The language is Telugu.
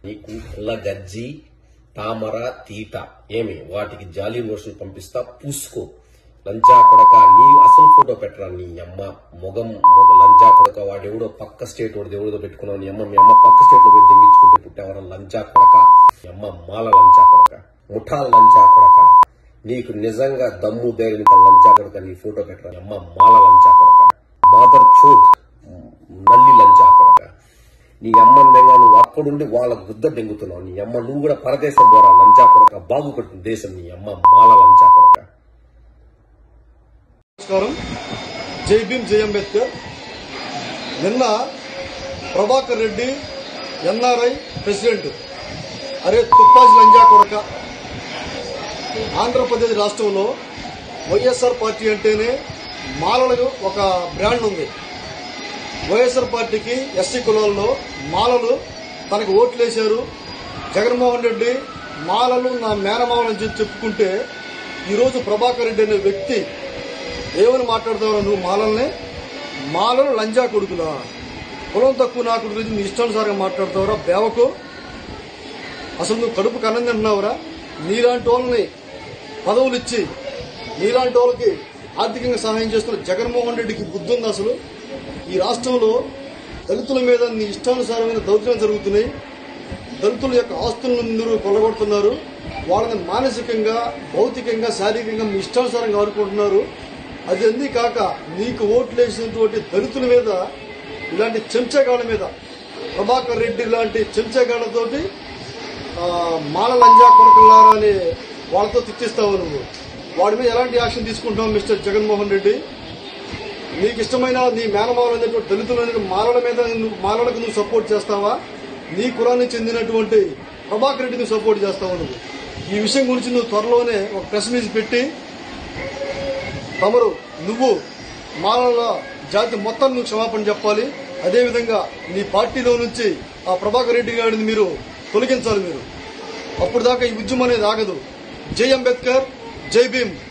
నీకు పుల్ల గజ్జి తామర తీట ఏమి వాటికి జాలి మోషన్ పంపిస్తా పూసుకో లంజా కొడక నీ అసలు ఫోటో పెట్టరా నీ అమ్మ మొగం మొగ లంజా కొడక వాడెవడో పక్క స్టేట్ వాడు దేవుడితో పెట్టుకున్నావు నీ అమ్మ మీ అమ్మ పక్క స్టేట్ లో పోయి దెంగించుకుంటే పుట్టేవరా లంజా కొడక నీ అమ్మ మాల లంజా కొడక ముఠా లంజా కొడక నీకు నిజంగా దమ్ము ధైర్యంత లంజా కొడక నీ ఫోటో పెట్టరా నీ అమ్మ మాల లంజా కొడక మాదర్ చోద్ నల్లి లంజా కొడక నీ అమ్మ దెంగ నువ్వు అక్కడుండి వాళ్ళ గుద్ద దెంగుతున్నావు నీ అమ్మ నువ్వు కూడా పరదేశం పోరా లంజా కొడక బాగుపడుతుంది దేశం నీ అమ్మ మాల లంజా కొడక నమస్కారం జై భీమ్ జై అంబేద్కర్ నిన్న ప్రభాకర్ రెడ్డి ఎన్ఆర్ఐ ప్రెసిడెంట్ అరే తుప్పాజి లంజా కొడక ఆంధ్రప్రదేశ్ రాష్ట్రంలో వైఎస్ఆర్ పార్టీ అంటేనే మాలలకు ఒక బ్రాండ్ ఉంది వైఎస్ఆర్ పార్టీకి ఎస్సీ కులాల్లో మాలలు తనకు ఓట్లేశారు జగన్మోహన్ రెడ్డి మాలలు నా మేనమావలని చెప్పి చెప్పుకుంటే ఈరోజు ప్రభాకర్ రెడ్డి అనే వ్యక్తి ఏమని మాట్లాడతావురా నువ్వు మాలల్ని మాలలు లంజా కొడుకులా కులం తక్కువ నా కొడుకు గురించి నీ ఇష్టానుసారంగా మాట్లాడతావురా బేవకు అసలు నువ్వు కడుపు కన్నం తింటున్నావురా నీలాంటి వాళ్ళని పదవులు ఇచ్చి నీలాంటి వాళ్ళకి ఆర్థికంగా సహాయం చేస్తున్న జగన్మోహన్ రెడ్డికి బుద్ధి ఉంది అసలు ఈ రాష్ట్రంలో దళితుల మీద నీ ఇష్టానుసారమైన దౌర్జన్యం జరుగుతున్నాయి దళితుల యొక్క ఆస్తులను మీరు కొల్లగొడుతున్నారు వాళ్ళని మానసికంగా భౌతికంగా శారీరకంగా మీ ఇష్టానుసారంగా ఆడుకుంటున్నారు అది అంది కాక నీకు ఓట్లు వేసినటువంటి దళితుల మీద ఇలాంటి చెంచగాళ్ళ మీద ప్రభాకర్ రెడ్డి లాంటి చెంచగాళ్ళతోటి ఆ, మాల లంజా కొడకల్లారా అని వాళ్ళతో తిట్టిస్తావు నువ్వు వాడి మీద ఎలాంటి యాక్షన్ తీసుకుంటావు మిస్టర్ జగన్మోహన్ రెడ్డి నీకు ఇష్టమైన నీ మేనమావలు అనేటువంటి దళితుల మాలల మీద నువ్వు మాలలకు నువ్వు సపోర్ట్ చేస్తావా నీ కులానికి చెందినటువంటి ప్రభాకర్ రెడ్డి నువ్వు సపోర్ట్ చేస్తావా నువ్వు ఈ విషయం గురించి నువ్వు త్వరలోనే ఒక ప్రెస్ మీట్ పెట్టి తమరు నువ్వు మాలల జాతి మొత్తం నువ్వు క్షమాపణ చెప్పాలి అదేవిధంగా నీ పార్టీలో నుంచి ఆ ప్రభాకర్ రెడ్డి గారిని మీరు తొలగించాలి మీరు అప్పుడు దాకా ఈ ఉద్యమం అనేది ఆగదు జై అంబేద్కర్ జై భీమ్